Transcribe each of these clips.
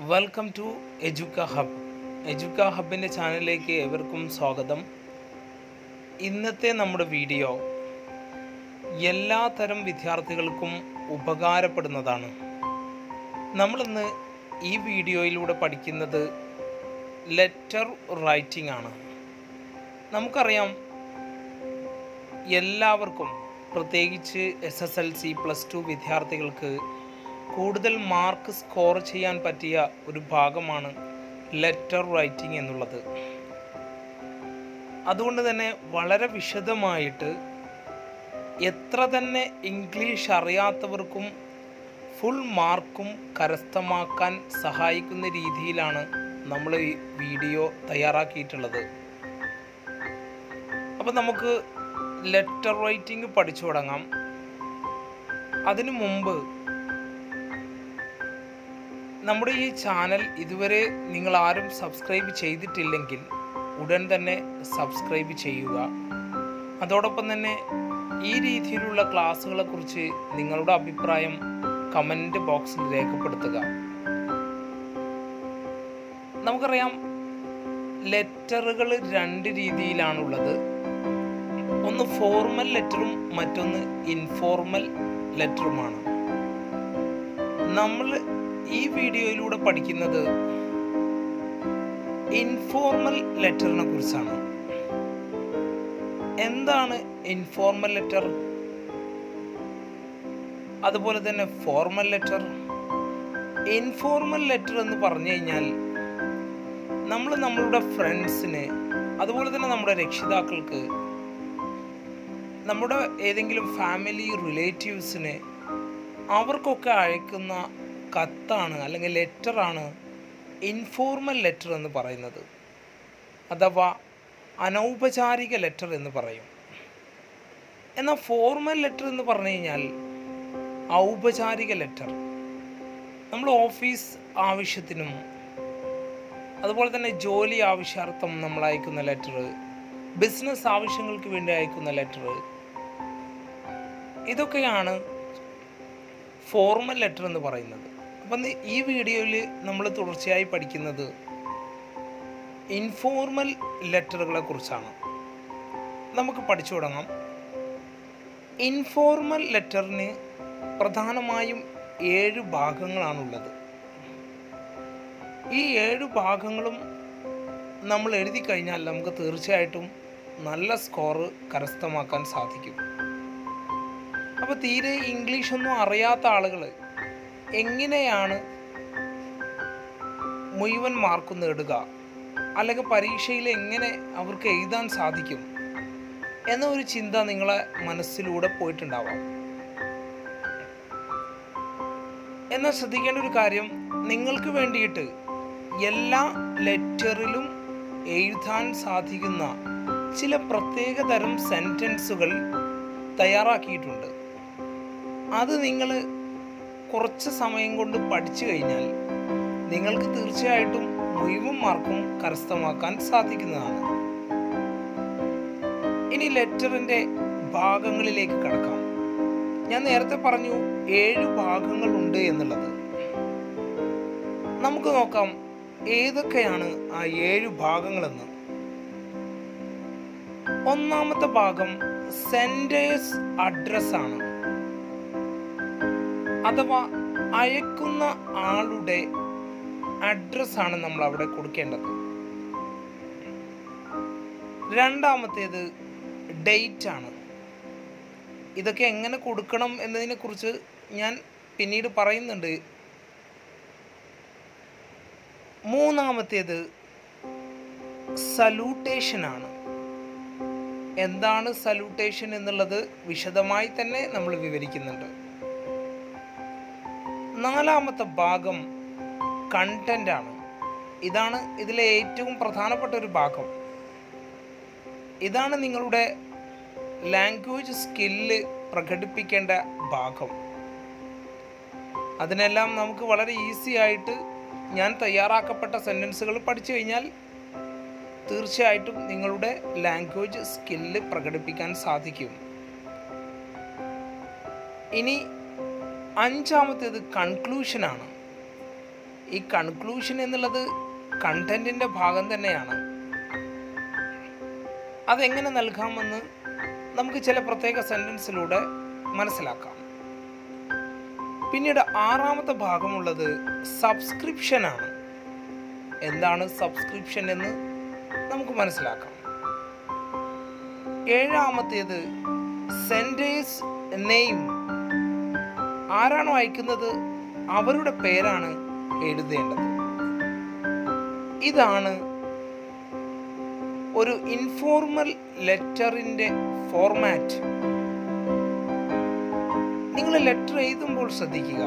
welcome to Educa hub Educa ഹബിൻ്റെ ചാനലിലേക്ക് ഏവർക്കും സ്വാഗതം ഇന്നത്തെ നമ്മുടെ വീഡിയോ എല്ലാ തരം വിദ്യാർത്ഥികൾക്കും ഉപകാരപ്പെടുന്നതാണ് നമ്മളിന്ന് ഈ വീഡിയോയിലൂടെ പഠിക്കുന്നത് ലെറ്റർ റൈറ്റിംഗ് ആണ് നമുക്കറിയാം എല്ലാവർക്കും പ്രത്യേകിച്ച് S S L C plus two വിദ്യാർത്ഥികൾക്ക് കൂടുതൽ മാർക്ക് സ്കോർ ചെയ്യാൻ പറ്റിയ ഒരു ഭാഗമാണ് ലെറ്റർ റൈറ്റിംഗ് എന്നുള്ളത് അതുകൊണ്ട് തന്നെ വളരെ വിശദമായിട്ട് എത്ര തന്നെ ഇംഗ്ലീഷ് അറിയാത്തവർക്കും ഫുൾ മാർക്കും കരസ്ഥമാക്കാൻ സഹായിക്കുന്ന രീതിയിലാണ് നമ്മൾ ഈ വീഡിയോ തയ്യാറാക്കിയിട്ടുള്ളത് അപ്പോൾ നമുക്ക് ലെറ്റർ റൈറ്റിംഗ് പഠിച്ചു തുടങ്ങാം അതിനു മുമ്പ് നമ്മുടെ ഈ ചാനൽ ഇതുവരെ നിങ്ങൾ ആരും സബ്സ്ക്രൈബ് ചെയ്തിട്ടില്ലെങ്കിൽ ഉടൻ തന്നെ സബ്സ്ക്രൈബ് ചെയ്യുക അതോടൊപ്പം തന്നെ ഈ രീതിയിലുള്ള ക്ലാസ്സുകളെക്കുറിച്ച് നിങ്ങളുടെ അഭിപ്രായം കമൻറ്റ് ബോക്സിൽ രേഖപ്പെടുത്തുക നമുക്കറിയാം ലെറ്ററുകൾ രണ്ട് രീതിയിലാണുള്ളത് ഒന്ന് ഫോർമൽ ലെറ്ററും മറ്റൊന്ന് ഇൻഫോർമൽ ലെറ്ററുമാണ് നമ്മൾ ഈ വീഡിയോയിലൂടെ പഠിക്കുന്നത് ഇൻഫോർമൽ ലെറ്ററിനെ കുറിച്ചാണ് എന്താണ് ഇൻഫോർമൽ ലെറ്റർ അതുപോലെ തന്നെ ഫോർമൽ ലെറ്റർ ഇൻഫോർമൽ ലെറ്റർ എന്ന് പറഞ്ഞു കഴിഞ്ഞാൽ നമ്മൾ നമ്മളുടെ ഫ്രണ്ട്സിന് അതുപോലെ തന്നെ നമ്മുടെ രക്ഷിതാക്കൾക്ക് നമ്മുടെ ഏതെങ്കിലും ഫാമിലി റിലേറ്റീവ്സിന് അവർക്കൊക്കെ അയക്കുന്ന കത്താണ് അല്ലെങ്കിൽ ലെറ്ററാണ് ഇൻഫോർമൽ ലെറ്റർ എന്ന് പറയുന്നത് അഥവാ അനൗപചാരിക ലെറ്റർ എന്ന് പറയും എന്നാൽ ഫോർമൽ ലെറ്റർ എന്ന് പറഞ്ഞു കഴിഞ്ഞാൽ ഔപചാരിക ലെറ്റർ നമ്മൾ ഓഫീസ് ആവശ്യത്തിനും അതുപോലെ തന്നെ ജോലി ആവശ്യാർത്ഥം നമ്മൾ അയക്കുന്ന ലെറ്റർ ബിസിനസ് ആവശ്യങ്ങൾക്ക് വേണ്ടി അയക്കുന്ന ലെറ്റർ ഇതൊക്കെയാണ് ഫോർമൽ ലെറ്റർ എന്ന് പറയുന്നത് അപ്പം ഇന്ന് ഈ വീഡിയോയിൽ നമ്മൾ തുടർച്ചയായി പഠിക്കുന്നത് ഇൻഫോർമൽ ലെറ്ററുകളെ കുറിച്ചാണ് നമുക്ക് പഠിച്ചു തുടങ്ങാം ഇൻഫോർമൽ ലെറ്ററിന് പ്രധാനമായും ഏഴ് ഭാഗങ്ങളാണുള്ളത് ഈ ഏഴ് ഭാഗങ്ങളും നമ്മൾ എഴുതി കഴിഞ്ഞാൽ നമുക്ക് തീർച്ചയായിട്ടും നല്ല സ്കോർ കരസ്ഥമാക്കാൻ സാധിക്കും അപ്പോൾ തീരെ ഇംഗ്ലീഷൊന്നും അറിയാത്ത ആളുകൾ എങ്ങനെയാണ് മുഴുവൻ മാർക്ക് നേടുക അല്ലെങ്കിൽ പരീക്ഷയിൽ എങ്ങനെ അവർക്ക് എഴുതാൻ സാധിക്കും എന്ന ഒരു ചിന്ത നിങ്ങളെ മനസ്സിലൂടെ പോയിട്ടുണ്ടാവാം എന്നാൽ ശ്രദ്ധിക്കേണ്ട ഒരു കാര്യം നിങ്ങൾക്ക് വേണ്ടിയിട്ട് എല്ലാ ലെറ്ററിലും എഴുതാൻ സാധിക്കുന്ന ചില പ്രത്യേക തരം സെൻറ്റൻസുകൾ തയ്യാറാക്കിയിട്ടുണ്ട് അത് നിങ്ങൾ കുറച്ച് സമയം കൊണ്ട് പഠിച്ചു കഴിഞ്ഞാൽ നിങ്ങൾക്ക് തീർച്ചയായിട്ടും മുഴുവൻ മാർക്കും കരസ്ഥമാക്കാൻ സാധിക്കുന്നതാണ് ഇനി ലെറ്ററിൻ്റെ ഭാഗങ്ങളിലേക്ക് കടക്കാം ഞാൻ നേരത്തെ പറഞ്ഞു ഏഴ് ഭാഗങ്ങളുണ്ട് എന്നുള്ളത് നമുക്ക് നോക്കാം ഏതൊക്കെയാണ് ആ ഏഴ് ഭാഗങ്ങളെന്ന് ഒന്നാമത്തെ ഭാഗം സെൻറ്റേഴ്സ് അഡ്രസ് ആണ് അഥവാ അയക്കുന്ന ആളുടെ അഡ്രസ് ആണ് നമ്മൾ അവിടെ കൊടുക്കേണ്ടത് രണ്ടാമത്തേത് ഡേറ്റ് ആണ് ഇതൊക്കെ എങ്ങനെ കൊടുക്കണം എന്നതിനെ കുറിച്ച് ഞാൻ പിന്നീട് പറയുന്നുണ്ട് മൂന്നാമത്തേത് സല്യൂട്ടേഷൻ ആണ് എന്താണ് സല്യൂട്ടേഷൻ എന്നുള്ളത് വിശദമായി തന്നെ നമ്മൾ വിവരിക്കുന്നുണ്ട് നാലാമത്തെ ഭാഗം കണ്ടന്റ് ആണ് ഇതാണ് ഇതിലെ ഏറ്റവും പ്രധാനപ്പെട്ട ഒരു ഭാഗം ഇതാണ് നിങ്ങളുടെ ലാംഗ്വേജ് സ്കില്ല് പ്രകടിപ്പിക്കേണ്ട ഭാഗം അതിനെല്ലാം നമുക്ക് വളരെ ഈസി ആയിട്ട് ഞാൻ തയ്യാറാക്കപ്പെട്ട സെൻറ്റൻസുകൾ പഠിച്ചു കഴിഞ്ഞാൽ തീർച്ചയായിട്ടും നിങ്ങളുടെ ലാംഗ്വേജ് സ്കില്ല് പ്രകടിപ്പിക്കാൻ സാധിക്കും ഇനി അഞ്ചാമത്തേത് കൺക്ലൂഷനാണ് ഈ കൺക്ലൂഷൻ എന്നുള്ളത് കണ്ടന്റിൻ്റെ ഭാഗം തന്നെയാണ് അതെങ്ങനെ നൽകാമെന്ന് നമുക്ക് ചില പ്രത്യേക സെൻറ്റൻസിലൂടെ മനസ്സിലാക്കാം പിന്നീട് ആറാമത്തെ ഭാഗമുള്ളത് സബ്സ്ക്രിപ്ഷനാണ് എന്താണ് സബ്സ്ക്രിപ്ഷൻ എന്ന് നമുക്ക് മനസ്സിലാക്കാം ഏഴാമത്തേത് സെൻറ്റേഴ്സ് നെയിം ആരാണോ അയക്കുന്നത് അവരുടെ പേരാണ് എഴുതേണ്ടത് ഇതാണ് ഒരു ഇൻഫോർമൽ ലെറ്ററിൻ്റെ ഫോർമാറ്റ് നിങ്ങൾ ലെറ്റർ എഴുതുമ്പോൾ ശ്രദ്ധിക്കുക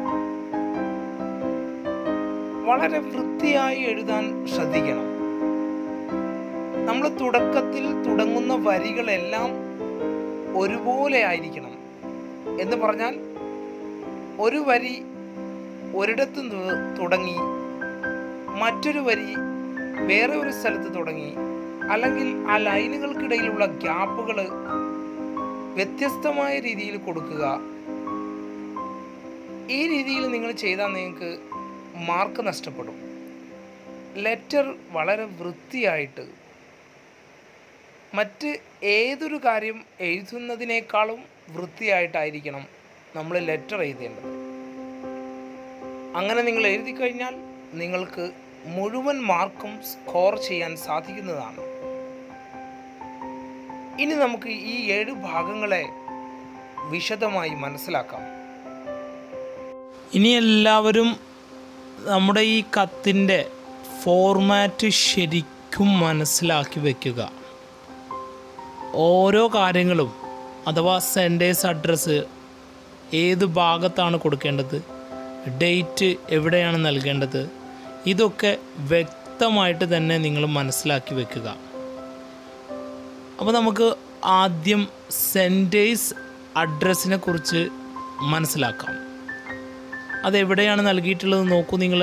വളരെ വൃത്തിയായി എഴുതാൻ ശ്രദ്ധിക്കണം നമ്മൾ തുടക്കത്തിൽ തുടങ്ങുന്ന വരികളെല്ലാം ഒരുപോലെ ആയിരിക്കണം എന്ന് പറഞ്ഞാൽ ഒരു വരി ഒരിടത്ത് തു- തുടങ്ങി മറ്റൊരു വരി വേറെ ഒരു സ്ഥലത്ത് തുടങ്ങി അല്ലെങ്കിൽ ആ ലൈനുകൾക്കിടയിലുള്ള ഗ്യാപ്പുകൾ വ്യത്യസ്തമായ രീതിയിൽ കൊടുക്കുക ഈ രീതിയിൽ നിങ്ങൾ ചെയ്താൽ നിങ്ങൾക്ക് മാർക്ക് നഷ്ടപ്പെടും ലെറ്റർ വളരെ വൃത്തിയായിട്ട് മറ്റ് ഏതൊരു കാര്യം എഴുതുന്നതിനേക്കാളും വൃത്തിയായിട്ടായിരിക്കണം നമ്മൾ ലെറ്റർ എഴുതേണ്ടത് അങ്ങനെ നിങ്ങൾ എഴുതി കഴിഞ്ഞാൽ നിങ്ങൾക്ക് മുഴുവൻ മാർക്കും സ്കോർ ചെയ്യാൻ സാധിക്കുന്നതാണ് ഇനി നമുക്ക് ഈ ഏഴ് ഭാഗങ്ങളെ വിശദമായി മനസ്സിലാക്കാം ഇനി എല്ലാവരും നമ്മുടെ ഈ കത്തിൻ്റെ ഫോർമാറ്റ് ശരിക്കും മനസ്സിലാക്കി വെക്കുക ഓരോ കാര്യങ്ങളും അഥവാ സെൻറ്റേഴ്സ് അഡ്രസ്സ് ഏത് ഭാഗത്താണ് കൊടുക്കേണ്ടത് ഡേറ്റ് എവിടെയാണ് നൽകേണ്ടത് ഇതൊക്കെ വ്യക്തമായിട്ട് തന്നെ നിങ്ങൾ മനസ്സിലാക്കി വെക്കുക അപ്പോൾ നമുക്ക് ആദ്യം സെൻറ്റേഴ്സ് അഡ്രസ്സിനെ കുറിച്ച് മനസ്സിലാക്കാം അതെവിടെയാണ് നൽകിയിട്ടുള്ളത് നോക്കൂ നിങ്ങൾ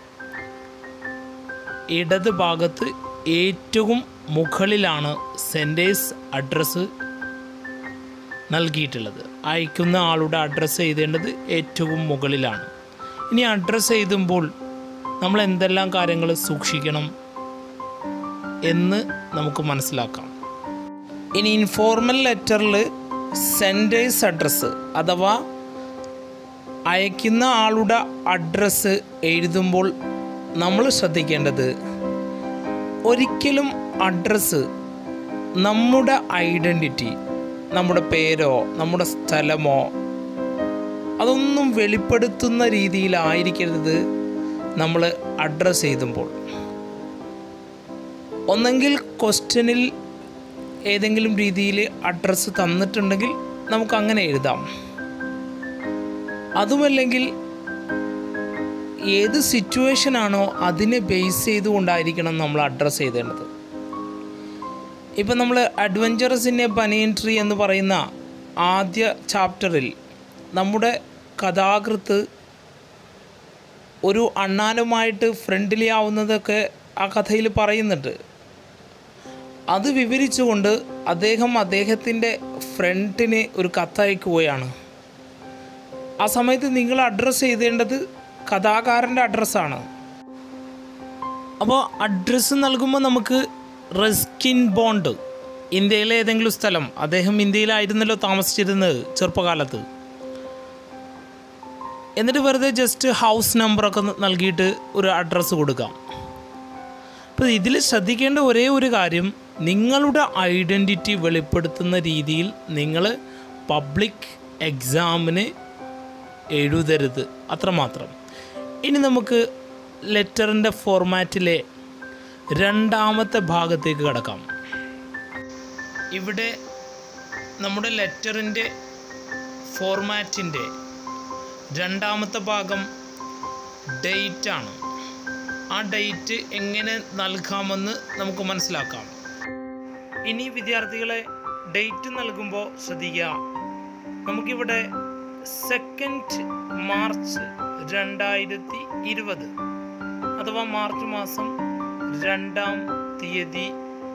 ഇടത് ഭാഗത്ത് ഏറ്റവും മുകളിലാണ് സെൻറ്റേഴ്സ് അഡ്രസ്സ് നൽകിയിട്ടുള്ളത് അയക്കുന്ന ആളുടെ അഡ്രസ്സ് എഴുതേണ്ടത് ഏറ്റവും മുകളിലാണ് ഇനി അഡ്രസ്സ് എഴുതുമ്പോൾ നമ്മൾ എന്തെല്ലാം കാര്യങ്ങൾ സൂക്ഷിക്കണം എന്ന് നമുക്ക് മനസ്സിലാക്കാം ഇനി ഇൻഫോർമൽ ലെറ്ററിൽ സെൻറ്റേഴ്സ് അഡ്രസ്സ് അഥവാ അയക്കുന്ന ആളുടെ അഡ്രസ്സ് എഴുതുമ്പോൾ നമ്മൾ ശ്രദ്ധിക്കേണ്ടത് ഒരിക്കലും അഡ്രസ്സ് നമ്മുടെ ഐഡൻറ്റിറ്റി നമ്മുടെ പേരോ നമ്മുടെ സ്ഥലമോ അതൊന്നും വെളിപ്പെടുത്തുന്ന രീതിയിലായിരിക്കരുത് നമ്മൾ അഡ്രസ്സ് എഴുതുമ്പോൾ ഒന്നെങ്കിൽ ക്വസ്റ്റ്യനിൽ ഏതെങ്കിലും രീതിയിൽ അഡ്രസ്സ് തന്നിട്ടുണ്ടെങ്കിൽ നമുക്ക് അങ്ങനെ എഴുതാം അതുമല്ലെങ്കിൽ ഏത് സിറ്റുവേഷൻ ആണോ അതിനെ ബേസ് ചെയ്തുകൊണ്ടായിരിക്കണം നമ്മൾ അഡ്രസ്സ് ചെയ്തേണ്ടത് ഇപ്പം നമ്മൾ adventurous in a banyan tree എന്ന് പറയുന്ന ആദ്യ ചാപ്റ്ററിൽ നമ്മുടെ കഥാകൃത്ത് ഒരു അണ്ണാനുമായിട്ട് ഫ്രണ്ട്ലി ആവുന്നതൊക്കെ ആ കഥയിൽ പറയുന്നുണ്ട് അത് വിവരിച്ചുകൊണ്ട് അദ്ദേഹം അദ്ദേഹത്തിൻ്റെ ഫ്രണ്ടിന് ഒരു കത്തയക്കുകയാണ് ആ സമയത്ത് നിങ്ങൾ അഡ്രസ്സ് ചെയ്തേണ്ടത് കഥാകാരൻ്റെ അഡ്രസ്സാണ് അപ്പോൾ അഡ്രസ്സ് നൽകുമ്പോൾ നമുക്ക് റസ്കിൻ ബോണ്ട് ഇന്ത്യയിലെ ഏതെങ്കിലും സ്ഥലം അദ്ദേഹം ഇന്ത്യയിലായിരുന്നല്ലോ താമസിച്ചിരുന്നത് ചെറുപ്പകാലത്ത് എന്നിട്ട് വെറുതെ ജസ്റ്റ് ഹൗസ് നമ്പറൊക്കെ നൽകിയിട്ട് ഒരു അഡ്രസ്സ് കൊടുക്കാം അപ്പോൾ ഇതിൽ ശ്രദ്ധിക്കേണ്ട ഒരേ ഒരു കാര്യം നിങ്ങളുടെ ഐഡൻറ്റിറ്റി വെളിപ്പെടുത്തുന്ന രീതിയിൽ നിങ്ങൾ പബ്ലിക് എക്സാമിന് എഴുതരുത് അത്രമാത്രം ഇനി നമുക്ക് ലെറ്ററിൻ്റെ ഫോർമാറ്റിലെ രണ്ടാമത്തെ ഭാഗത്തേക്ക് കടക്കാം ഇവിടെ നമ്മുടെ ലെറ്ററിൻ്റെ ഫോർമാറ്റിൻ്റെ രണ്ടാമത്തെ ഭാഗം ഡേറ്റ് ആണ് ആ ഡേറ്റ് എങ്ങനെ നൽകാമെന്ന് നമുക്ക് മനസ്സിലാക്കാം ഇനി വിദ്യാർത്ഥികളെ ഡേറ്റ് നൽകുമ്പോൾ ശ്രദ്ധിക്കുക നമുക്കിവിടെ സെക്കൻഡ് മാർച്ച് രണ്ടായിരത്തി ഇരുപത് അഥവാ മാർച്ച് മാസം രണ്ടാം തീയതി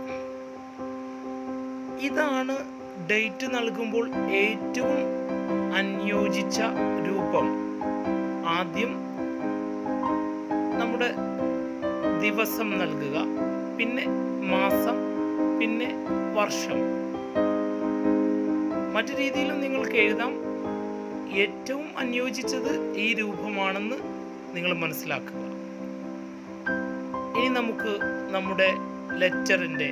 ഇതാണ് ഡേറ്റ് നൽകുമ്പോൾ ഏറ്റവും അനുയോജിച്ച രൂപം ആദ്യം നമ്മുടെ ദിവസം നൽകുക പിന്നെ മാസം പിന്നെ വർഷം മറ്റു രീതിയിലും നിങ്ങൾക്ക് എഴുതാം ഏറ്റവും അനുയോജിച്ചത് ഈ രൂപമാണെന്ന് നിങ്ങൾ മനസ്സിലാക്കുക ഇനി നമുക്ക് നമ്മുടെ ലെറ്ററിൻ്റെ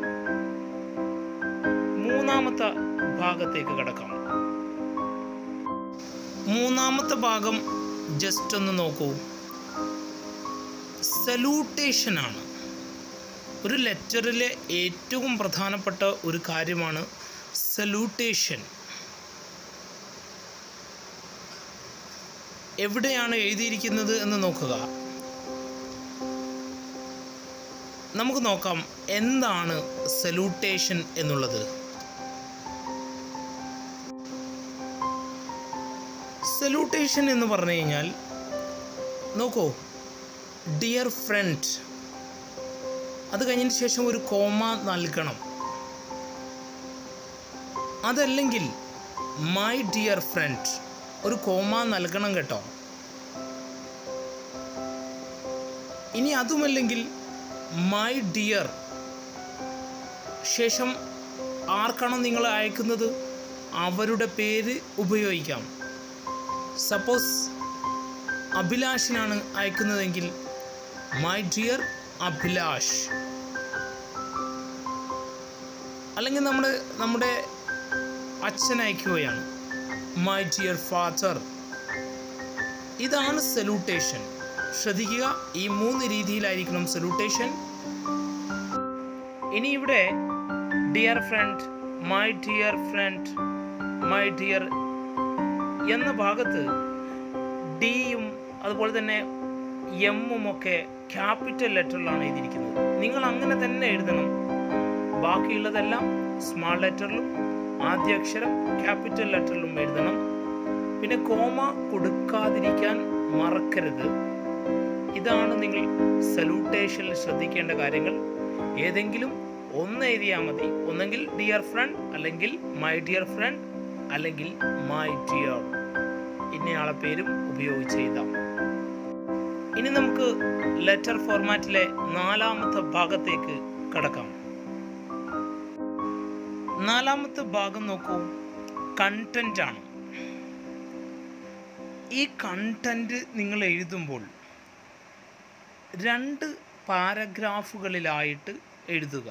മൂന്നാമത്തെ ഭാഗത്തേക്ക് കിടക്കാം മൂന്നാമത്തെ ഭാഗം ജസ്റ്റ് ഒന്ന് നോക്കൂ സല്യൂട്ടേഷൻ ആണ് ഒരു ലെറ്ററിലെ ഏറ്റവും പ്രധാനപ്പെട്ട ഒരു കാര്യമാണ് സല്യൂട്ടേഷൻ എവിടെയാണ് എഴുതിയിരിക്കുന്നത് എന്ന് നോക്കുക നമുക്ക് നോക്കാം എന്താണ് സല്യൂട്ടേഷൻ എന്നുള്ളത് സല്യൂട്ടേഷൻ എന്ന് പറഞ്ഞു കഴിഞ്ഞാൽ നോക്കൂ ഡിയർ ഫ്രണ്ട് അത് കഴിഞ്ഞതിന് ശേഷം ഒരു കോമ നൽകണം അതല്ലെങ്കിൽ മൈ ഡിയർ ഫ്രണ്ട് ഒരു കോമ നൽകണം കേട്ടോ ഇനി അതുമല്ലെങ്കിൽ മൈ ഡിയർ ശേഷം ആർക്കാണോ നിങ്ങൾ അയക്കുന്നത് അവരുടെ പേര് ഉപയോഗിക്കാം സപ്പോസ് അഭിലാഷിനാണ് അയക്കുന്നതെങ്കിൽ മൈ ഡിയർ അഭിലാഷ് അല്ലെങ്കിൽ നമ്മൾ നമ്മുടെ അച്ഛൻ അയക്കുകയാണ് മൈ ഡിയർ ഫാദർ ഇതാണ് സല്യൂട്ടേഷൻ ശ്രദ്ധിക്കുക ഈ മൂന്ന് രീതിയിലായിരിക്കണം സല്യൂട്ടേഷൻ ഇനി ഇവിടെ dear friend my dear friend my dear എന്ന ഭാഗത്ത് ഡിയും അതുപോലെ തന്നെ എമ്മും ഒക്കെ ക്യാപിറ്റൽ ലെറ്ററിലാണ് എഴുതിയിരിക്കുന്നത് നിങ്ങൾ അങ്ങനെ തന്നെ എഴുതണം ബാക്കിയുള്ളതെല്ലാം സ്മാൾ ലെറ്ററിലും ആദ്യ അക്ഷരം ക്യാപിറ്റൽ ലെറ്ററിലും എഴുതണം പിന്നെ കോമ കൊടുക്കാതിരിക്കാൻ മറക്കരുത് ഇതാണ് നിങ്ങൾ സല്യൂട്ടേഷനിൽ ശ്രദ്ധിക്കേണ്ട കാര്യങ്ങൾ ഏതെങ്കിലും ഒന്ന് എഴുതിയാൽ മതി ഒന്നെങ്കിൽ ഡിയർ ഫ്രണ്ട് അല്ലെങ്കിൽ മൈ ഡിയർ ഫ്രണ്ട് അല്ലെങ്കിൽ മൈ ഡിയർ ഇന്നയാളെ പേരും ഉപയോഗിച്ച് എഴുതാം ഇനി നമുക്ക് ലെറ്റർ ഫോർമാറ്റിലെ നാലാമത്തെ ഭാഗത്തേക്ക് കടക്കാം നാലാമത്തെ ഭാഗം നോക്കൂ കണ്ടന്റ് ആണ് ഈ കണ്ടന്റ് നിങ്ങൾ എഴുതുമ്പോൾ രണ്ട് പാരഗ്രാഫുകളിലായിട്ട് എഴുതുക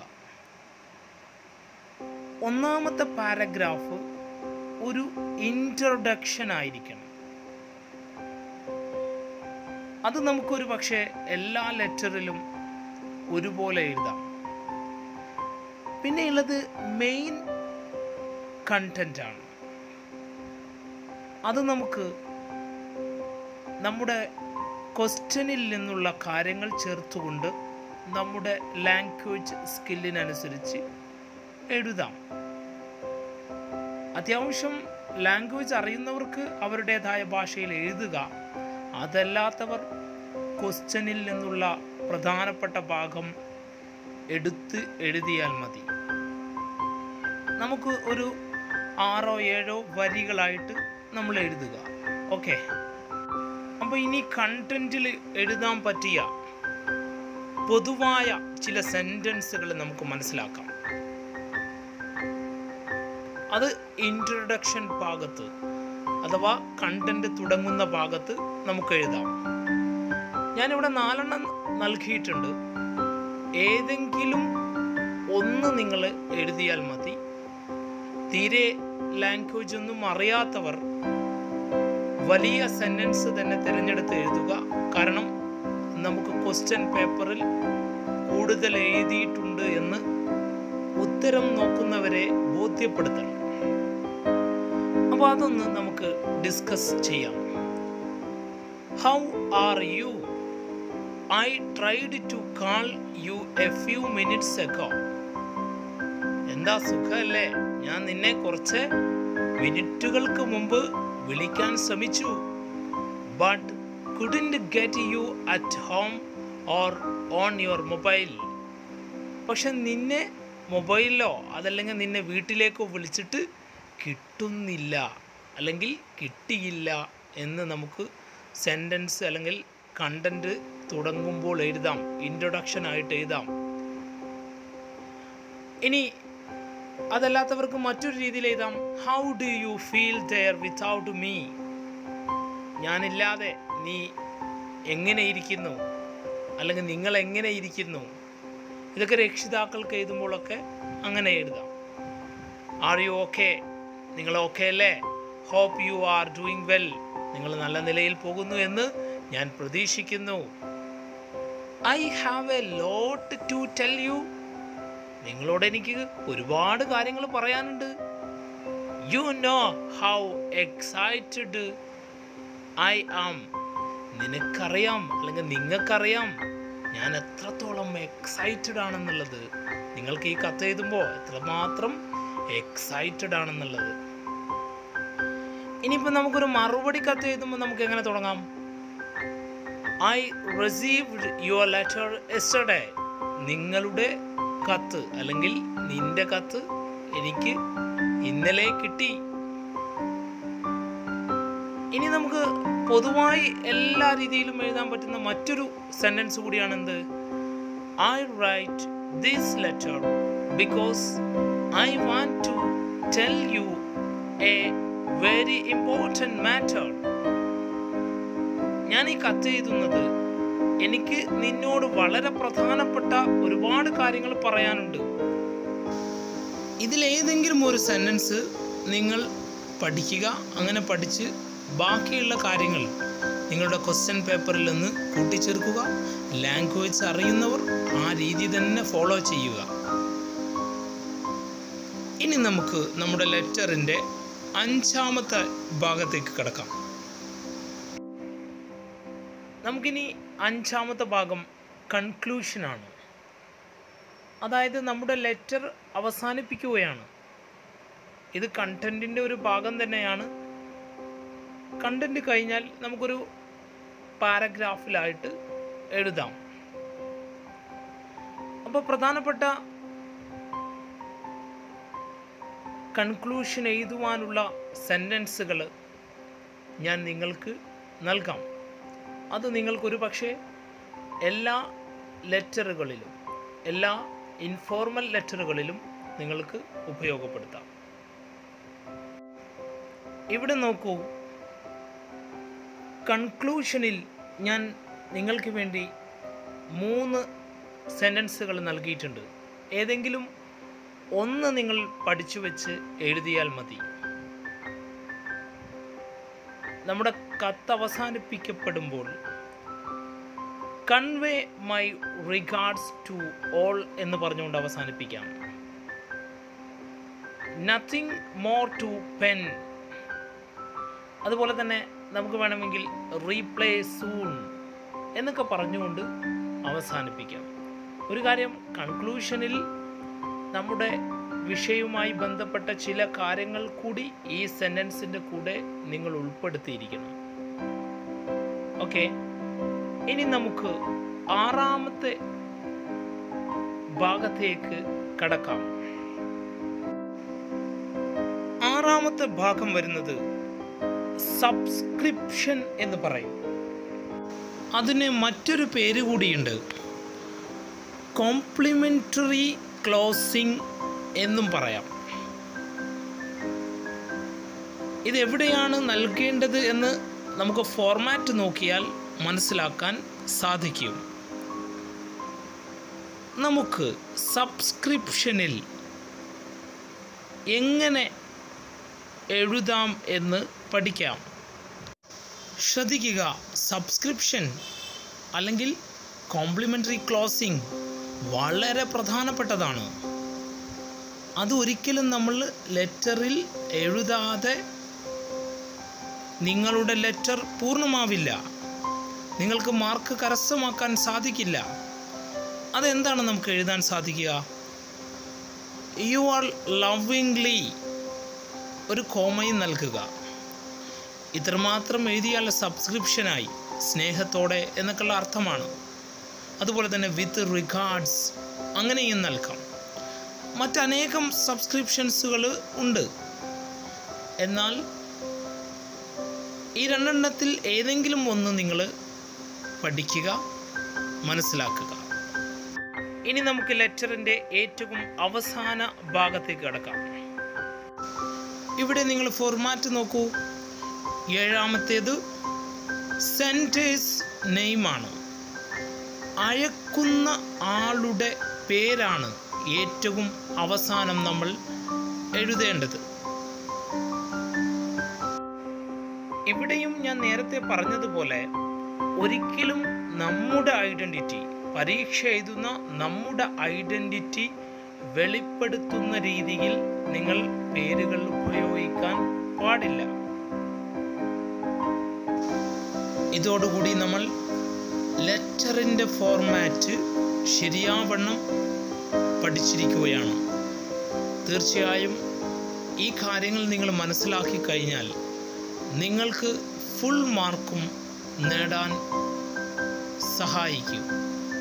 ഒന്നാമത്തെ പാരഗ്രാഫ് ഒരു ഇൻട്രൊഡക്ഷൻ ആയിരിക്കണം അത് നമുക്കൊരു പക്ഷേ എല്ലാ ലെറ്ററിലും ഒരുപോലെ എഴുതാം പിന്നെയുള്ളത് മെയിൻ കണ്ടന്റ് ആണ് അത് നമുക്ക് നമ്മുടെ ക്വസ്റ്റ്യനിൽ നിന്നുള്ള കാര്യങ്ങൾ ചേർത്തുകൊണ്ട് നമ്മുടെ ലാംഗ്വേജ് സ്കില്ലിനനുസരിച്ച് എഴുതാം അത്യാവശ്യം ലാംഗ്വേജ് അറിയുന്നവർക്ക് അവരുടേതായ ഭാഷയിൽ എഴുതുക അതല്ലാത്തവർ ക്വസ്റ്റ്യനിൽ നിന്നുള്ള പ്രധാനപ്പെട്ട ഭാഗം എടുത്ത് എഴുതിയാൽ മതി നമുക്ക് ഒരു ആറോ ഏഴോ വരികളായിട്ട് നമ്മൾ എഴുതുക ഓക്കെ അപ്പോൾ ഇനി കണ്ടന്റിൽ എഴുതാൻ പറ്റിയ പൊതുവായ ചില സെൻറ്റൻസുകൾ നമുക്ക് മനസ്സിലാക്കാം അത് ഇൻട്രൊഡക്ഷൻ ഭാഗത്ത് അഥവാ കണ്ടന്റ് തുടങ്ങുന്ന ഭാഗത്ത് നമുക്ക് എഴുതാം ഞാനിവിടെ നാലെണ്ണം നൽകിയിട്ടുണ്ട് ഏതെങ്കിലും ഒന്ന് നിങ്ങൾ എഴുതിയാൽ മതി തീരെ ലാംഗ്വേജ് ഒന്നും അറിയാത്തവർ വലിയ സെന്റൻസ് തന്നെ തിരഞ്ഞെടുത്ത് എഴുതുക കാരണം നമുക്ക് ക്വസ്റ്റ്യൻ പേപ്പറിൽ കൂടുതൽ എഴുതിയിട്ടുണ്ട് എന്ന് ഉത്തരം നോക്കുന്നവരെ ബോധ്യപ്പെടുത്തണം അപ്പോൾ അതൊന്ന് നമുക്ക് ഡിസ്കസ് ചെയ്യാം how are you I tried to call you a few minutes ago എന്താ സുഖമല്ലേ ഞാൻ നിന്നെ കുറച്ച് മിനിറ്റുകൾക്ക് മുമ്പ് വിളിക്കാൻ ശ്രമിച്ചു but couldn't get you at home or on your mobile പക്ഷെ നിന്നെ മൊബൈലിലോ അതല്ലെങ്കിൽ നിന്നെ വീട്ടിലേക്കോ വിളിച്ചിട്ട് കിട്ടുന്നില്ല അല്ലെങ്കിൽ കിട്ടിയില്ല എന്ന് നമുക്ക് സെൻറ്റൻസ് അല്ലെങ്കിൽ കണ്ടൻറ്റ് തുടങ്ങുമ്പോൾ എഴുതാം ഇൻട്രൊഡക്ഷൻ ആയിട്ട് എഴുതാം ഇനി അതല്ലാത്തവർക്ക് മറ്റൊരു രീതിയിൽ എഴുതാം how do you feel there without me ഞാനില്ലാതെ നീ എങ്ങനെ ഇരിക്കുന്നു അല്ലെങ്കിൽ നിങ്ങൾ എങ്ങനെ ഇരിക്കുന്നു ഇതൊക്കെ രക്ഷിതാക്കൾക്ക് എഴുതുമ്പോഴൊക്കെ അങ്ങനെ എഴുതാം ആർ യു ഓക്കെ നിങ്ങൾ ഓക്കെ അല്ലേ hope you are doing well നിങ്ങൾ നല്ല നിലയിൽ പോകുന്നു എന്ന് ഞാൻ പ്രതീക്ഷിക്കുന്നു I have a lot to tell you നിങ്ങളോട് എനിക്ക് ഒരുപാട് കാര്യങ്ങൾ പറയാനുണ്ട് you know how excited I am നിനക്കറിയാം അല്ലെങ്കിൽ നിങ്ങൾക്കറിയാം ഞാൻ എത്രത്തോളം എക്സൈറ്റഡ് ആണെന്നുള്ളത് നിങ്ങൾക്ക് ഈ കത്ത് എഴുതുമ്പോൾ എത്രമാത്രം എക്സൈറ്റഡ് ആണെന്നുള്ളത് ഇനിയിപ്പോൾ നമുക്കൊരു മറുപടി കത്ത് എഴുതുമ്പോൾ നമുക്ക് എങ്ങനെ തുടങ്ങാം I received your letter yesterday നിങ്ങളുടെ കത്ത് അല്ലെങ്കിൽ നിന്റെ കത്ത് എനിക്ക് ഇന്നലെ കിട്ടി ഇനി നമുക്ക് പൊതുവായി എല്ലാ രീതിയിലും എഴുതാൻ പറ്റുന്ന മറ്റൊരു സെന്റൻസ് കൂടിയാണ് എന്ത് I write this letter because I want to tell you a very important matter ഞാൻ ഈ കത്ത് എഴുതുന്നത് എനിക്ക് നിന്നോട് വളരെ പ്രധാനപ്പെട്ട ഒരുപാട് കാര്യങ്ങൾ പറയാനുണ്ട് ഇതിലേതെങ്കിലും ഒരു സെന്റൻസ് നിങ്ങൾ പഠിക്കുക അങ്ങനെ പഠിച്ച് ബാക്കിയുള്ള കാര്യങ്ങൾ നിങ്ങളുടെ ക്വസ്റ്റ്യൻ പേപ്പറിൽ നിന്ന് കൂട്ടിച്ചേർക്കുക ലാംഗ്വേജ് അറിയുന്നവർ ആ രീതി തന്നെ ഫോളോ ചെയ്യുക ഇനി നമുക്ക് നമ്മുടെ ലെറ്ററിൻ്റെ അഞ്ചാമത്തെ ഭാഗത്തേക്ക് കിടക്കാം നമുക്കിനി അഞ്ചാമത്തെ ഭാഗം കൺക്ലൂഷനാണ് അതായത് നമ്മുടെ ലെറ്റർ അവസാനിപ്പിക്കുകയാണ് ഇത് കണ്ടൻറ്റിൻ്റെ ഒരു ഭാഗം തന്നെയാണ് കണ്ടൻറ്റ് കഴിഞ്ഞാൽ നമുക്കൊരു പാരഗ്രാഫിലായിട്ട് എഴുതാം അപ്പോൾ പ്രധാനപ്പെട്ട കൺക്ലൂഷൻ എഴുതുവാനുള്ള സെൻറ്റൻസുകൾ ഞാൻ നിങ്ങൾക്ക് നൽകാം അത് നിങ്ങൾക്കൊരു പക്ഷേ എല്ലാ ലെറ്ററുകളിലും എല്ലാ ഇൻഫോർമൽ ലെറ്ററുകളിലും നിങ്ങൾക്ക് ഉപയോഗപ്പെടുത്താം ഇവിടെ നോക്കൂ കൺക്ലൂഷനിൽ ഞാൻ നിങ്ങൾക്ക് വേണ്ടി മൂന്ന് സെൻറ്റൻസുകൾ നൽകിയിട്ടുണ്ട് ഏതെങ്കിലും ഒന്ന് നിങ്ങൾ പഠിച്ചു വെച്ച് എഴുതിയാൽ മതി നമ്മുടെ കത്ത് അവസാനിപ്പിക്കപ്പെടുമ്പോൾ convey my regards to all എന്ന് പറഞ്ഞുകൊണ്ട് അവസാനിപ്പിക്കാം നത്തിങ് മോർ ടു പെൻ അതുപോലെ തന്നെ നമുക്ക് വേണമെങ്കിൽ റീപ്ലേ സൂൺ എന്നൊക്കെ പറഞ്ഞുകൊണ്ട് അവസാനിപ്പിക്കാം ഒരു കാര്യം കൺക്ലൂഷനിൽ നമ്മുടെ വിഷയവുമായി ബന്ധപ്പെട്ട ചില കാര്യങ്ങൾ കൂടി ഈ സെൻറ്റൻസിൻ്റെ കൂടെ നിങ്ങൾ ഉൾപ്പെടുത്തിയിരിക്കണം ഓക്കെ ഇനി നമുക്ക് ആറാമത്തെ ഭാഗത്തേക്ക് കടക്കാം ആറാമത്തെ ഭാഗം വരുന്നത് സബ്സ്ക്രിപ്ഷൻ എന്ന് പറയും അതിന് മറ്റൊരു പേര് കൂടിയുണ്ട് കോംപ്ലിമെൻ്ററി ക്ലോസിംഗ് എന്നും പറയാം ഇത് എവിടെയാണ് നൽകേണ്ടത് എന്ന് നമുക്ക് ഫോർമാറ്റ് നോക്കിയാൽ മനസ്സിലാക്കാൻ സാധിക്കും നമുക്ക് സബ്സ്ക്രിപ്ഷനിൽ എങ്ങനെ എഴുതാം എന്ന് പഠിക്കാം ശ്രദ്ധിക്കുക സബ്സ്ക്രിപ്ഷൻ അല്ലെങ്കിൽ കോംപ്ലിമെൻ്ററി ക്ലോസിംഗ് വളരെ പ്രധാനപ്പെട്ടതാണ് അത് ഒരിക്കലും നമ്മൾ ലെറ്ററിൽ എഴുതാതെ നിങ്ങളുടെ ലെറ്റർ പൂർണ്ണമാവില്ല നിങ്ങൾക്ക് മാർക്ക് കരസ്ഥമാക്കാൻ സാധിക്കില്ല അതെന്താണ് നമുക്ക് എഴുതാൻ സാധിക്കുക യു ആർ ലവിംഗ്ലി ഒരു കോമയും നൽകുക ഇത്രമാത്രം എഴുതിയാൽ സബ്സ്ക്രിപ്ഷനായി സ്നേഹത്തോടെ എന്നൊക്കെയുള്ള അർത്ഥമാണ് അതുപോലെ തന്നെ വിത്ത് റിഗാർഡ്സ് അങ്ങനെയും നൽകാം മറ്റനേകം സബ്സ്ക്രിപ്ഷൻസുകൾ ഉണ്ട് എന്നാൽ ഈ രണ്ടെണ്ണത്തിൽ ഏതെങ്കിലും ഒന്ന് നിങ്ങൾ പഠിക്കുക മനസ്സിലാക്കുക ഇനി നമുക്ക് ലെറ്ററിൻ്റെ ഏറ്റവും അവസാന ഭാഗത്തേക്ക് കിടക്കാം ഇവിടെ നിങ്ങൾ ഫോർമാറ്റ് നോക്കൂ ഏഴാമത്തേത് സെൻറ്റേഴ്സ് നെയിമാണ് അയക്കുന്ന ആളുടെ പേരാണ് ഏറ്റവും അവസാനം നമ്മൾ എഴുതേണ്ടത് ഇവിടെയും ഞാൻ നേരത്തെ പറഞ്ഞതുപോലെ ഒരിക്കലും നമ്മുടെ ഐഡൻറ്റിറ്റി പരീക്ഷ എഴുതുന്ന നമ്മുടെ ഐഡൻറ്റിറ്റി വെളിപ്പെടുത്തുന്ന രീതിയിൽ നിങ്ങൾ പേരുകൾ ഉപയോഗിക്കാൻ പാടില്ല ഇതോടുകൂടി നമ്മൾ ലെറ്ററിൻ്റെ ഫോർമാറ്റ് ശരിയാവണ്ണം പഠിച്ചിരിക്കുകയാണ് തീർച്ചയായും ഈ കാര്യങ്ങൾ നിങ്ങൾ മനസ്സിലാക്കി കഴിഞ്ഞാൽ നിങ്ങൾക്ക് ഫുൾ മാർക്കും നേടാൻ സഹായിക്കും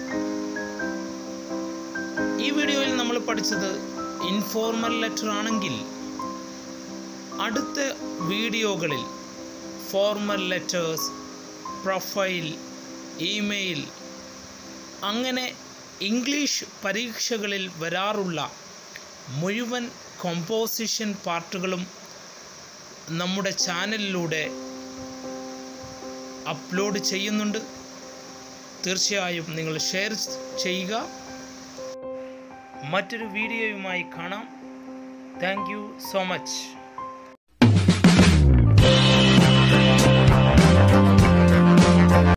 ഈ വീഡിയോയിൽ നമ്മൾ പഠിച്ചത് ഇൻഫോർമൽ ലെറ്റർ ആണെങ്കിൽ അടുത്ത വീഡിയോകളിൽ ഫോർമൽ ലെറ്റേഴ്സ് പ്രൊഫൈൽ ഇമെയിൽ അങ്ങനെ ഇംഗ്ലീഷ് പരീക്ഷകളിൽ വരാറുള്ള മുഴുവൻ കോമ്പോസിഷൻ പാർട്ടുകളും നമ്മുടെ ചാനലിലൂടെ അപ്ലോഡ് ചെയ്യുന്നുണ്ട് തീർച്ചയായും നിങ്ങൾ ഷെയർ ചെയ്യുക മറ്റൊരു വീഡിയോയുമായി കാണാം താങ്ക് യു സോ മച്ച്